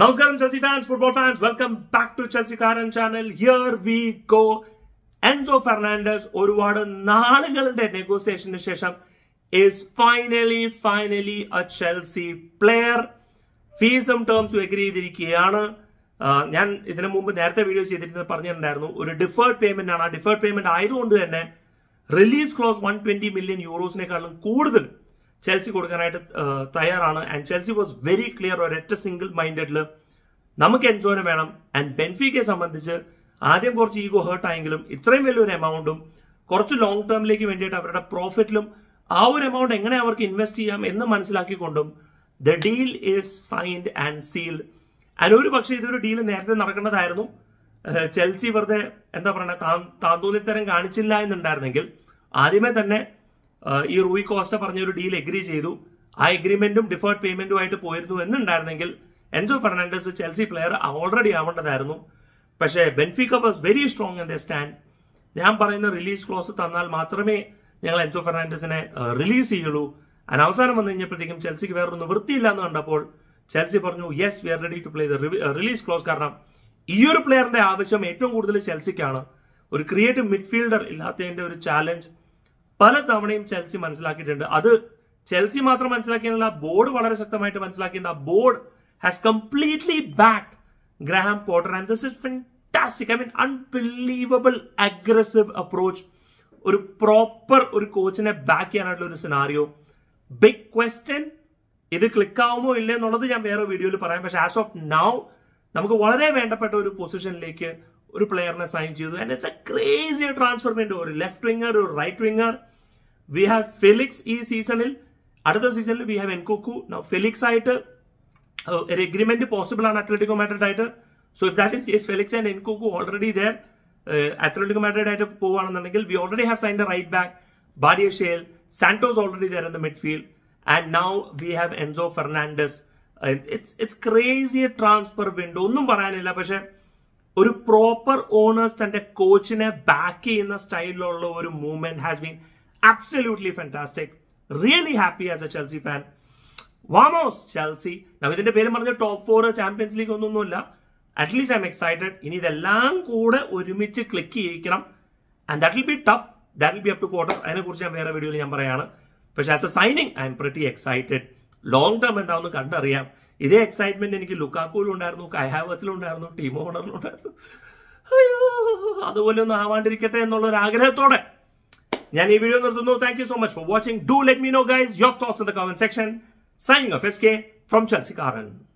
നമസ്കാരം Chelsea fans football fans welcome back to Chelsea കാരൻ channel here we go Enzo Fernandez ഒരുപാട് നാളുകളുടെ നെഗോസിയേഷന് ശേഷം is finally finally a Chelsea player ഫീസും ടേംസും എഗ്രി ചെയ്തിരിക്കുകയാണ് ആ, ഞാൻ ഇതിനു മുമ്പ് നേരത്തെ വീഡിയോ ചെയ്തിരുന്നത് പറഞ്ഞിട്ടുണ്ടായിരുന്നു ഒരു ഡിഫേർഡ് പേയ്മെന്റ് ആണ് ആ ഡിഫേർഡ് പേയ്മെന്റ് ആയതുകൊണ്ട് തന്നെ release clause one twenty million യൂറോസിനെക്കാളും കൂടുതൽ ചെൽസി കൊടുക്കാനായിട്ട് ആ, തയ്യാറാണ് and Chelsea was very clear ഒരൊറ്റ സിംഗിൾ മൈൻഡഡിൽ നമുക്ക് എൻജോയിന് വേണം ആൻഡ് ബെൻഫിക്കയെ സംബന്ധിച്ച് ആദ്യം കുറച്ച് ഈഗോ ഹേർട്ട് ആയെങ്കിലും ഇത്രയും വലിയൊരു എമൗണ്ടും കുറച്ച് ലോങ് ടേമിലേക്ക് വേണ്ടിയിട്ട് അവരുടെ പ്രോഫിറ്റിലും ആ ഒരു എമൗണ്ട് എങ്ങനെ അവർക്ക് ഇൻവെസ്റ്റ് ചെയ്യാം എന്ന് മനസ്സിലാക്കിക്കൊണ്ടും the deal is signed and sealed and ഒരു പക്ഷേ ഇതൊരു ഡീൽ നേരത്തെ നടക്കേണ്ടതായിരുന്നു ഏഹ് ചെൽസി വെറുതെ എന്താ പറയുക താന്തോന്നിത്തരം കാണിച്ചില്ല എന്നുണ്ടായിരുന്നെങ്കിൽ ആദ്യമേ തന്നെ ഏഹ് ഈ റൂയി കോസ്റ്റ പറഞ്ഞ ഒരു ഡീൽ എഗ്രി ചെയ്തു ആ എഗ്രിമെന്റും ഡിഫേർഡ് പേയ്മെന്റുമായിട്ട് പോയിരുന്നു എന്നുണ്ടായിരുന്നെങ്കിൽ Enzo Fernandez Chelsea player already ആവേണ്ടതായിരുന്നു പക്ഷേ Benfica was very strong in the stand ഞാൻ പറയുന്ന റിലീസ് ക്ലോസ് തന്നാൽ മാത്രമേ ഞങ്ങൾ എൻസോ ഫെർണാണ്ടസിനെ റിലീസ് ചെയ്യുള്ളൂ അതിന് അവസാനം വന്നു കഴിഞ്ഞപ്പോഴത്തേക്കും ചെൽസിക്ക് വേറൊരു നിവൃത്തിയില്ല എന്ന് കണ്ടപ്പോൾ ചെൽസി പറഞ്ഞു yes we are ready to play the release clause കാരണം ഈ ഒരു പ്ലെയറിന്റെ ആവശ്യം ഏറ്റവും കൂടുതൽ ചെൽസിക്കാണ് ഒരു ക്രിയേറ്റീവ് മിഡ്ഫീൽഡർ ഇല്ലാത്തതിന്റെ ഒരു ചാലഞ്ച് പല തവണയും ചെൽസി മനസ്സിലാക്കിയിട്ടുണ്ട് അത് ചെൽസി മാത്രം മനസ്സിലാക്കിയല്ല ബോർഡ് വളരെ ശക്തമായിട്ട് മനസ്സിലാക്കിയിട്ടുണ്ട് ആ board has completely back Graham Potter and this is fantastic I mean unbelievable aggressive approach ഒരു പ്രോപ്പർ ഒരു കോച്ചിനെ ബാക്ക് ചെയ്യാനായിട്ടുള്ള ഒരു സിനാറിയോ ബിഗ് ക്വസ്റ്റ്യൻ ഇത് ക്ലിക്ക് ആവുമോ ഇല്ലേ എന്നുള്ളത് ഞാൻ വേറെ വീഡിയോയിൽ പറയാം പക്ഷെ ആസ് ഓഫ് നൗ നമുക്ക് വളരെ വേണ്ടപ്പെട്ട ഒരു പൊസിഷനിലേക്ക് ഒരു പ്ലെയറിനെ സൈൻ ചെയ്തു and it's a crazy transfer വേണ്ടി ഒരു ലെഫ്റ്റ് വിങ്ങർ ഒരു right winger we have Felix ഈ സീസണിൽ അടുത്ത സീസണിൽ വി ഹാവ് എൻകുക്കു ഫെലിക്സ് ആയിട്ട് uh, ഒരു എഗ്രിമെന്റ് പോസിബിൾ ആണ് അത്ലറ്റിക്കോ മാഡ്രിഡ് ആയിട്ട് so if that is case Felix and Nkunku already there Atletico Madrid ആയിട്ട് പോവുകയാണെന്നുണ്ടെങ്കിൽ we already have sign the right back Badiashile Santos already there in the midfield and now we have Enzo Fernandez it's it's crazy transfer window ഒന്നും പറയാനില്ല പക്ഷെ ഒരു proper owners തന്റെ കോച്ചിനെ back ചെയ്യുന്ന സ്റ്റൈലിലുള്ള ഒരു movement has been absolutely fantastic really happy as a Chelsea fan വാമോസ് Chelsea നമ്മൾ ഇതിന്റെ പേര് പറഞ്ഞ ടോപ്പ് ഫോർ ചാമ്പ്യൻസ് ലീഗ് ഒന്നൊന്നുമില്ല അറ്റ്ലീസ്റ്റ് ഐ എം എക്സൈറ്റഡ് ഇനി ഇതെല്ലാം കൂടെ ഒരുമിച്ച് ക്ലിക്ക് ചെയ്യിക്കണം and that will be tough that will be up to Potter അതിനെ കുറിച്ച് ഞാൻ വേറെ വീഡിയോയിൽ ഞാൻ പറയാണ് പക്ഷെ as a signing I'm pretty excited long term എന്താണെന്ന് കണ്ടറിയാം ഇതേ എക്സൈറ്റ്മെന്റ് എനിക്ക് ലുക്കാക്കൂലും ഉണ്ടായിരുന്നു കൈഹാവത്തിലും ഉണ്ടായിരുന്നു ടീം ഓണറിലും ഉണ്ടായിരുന്നു അയ്യോ അതുപോലെ ഒന്നും ആവാണ്ടിരിക്കട്ടെ എന്നുള്ള ഒരു ആഗ്രഹത്തോടെ ഞാൻ ഈ വീഡിയോ നിർത്തുന്നു thank you so much for watching do let me know guys your thoughts in the comment section signing off S K from Chelsea കാരൻ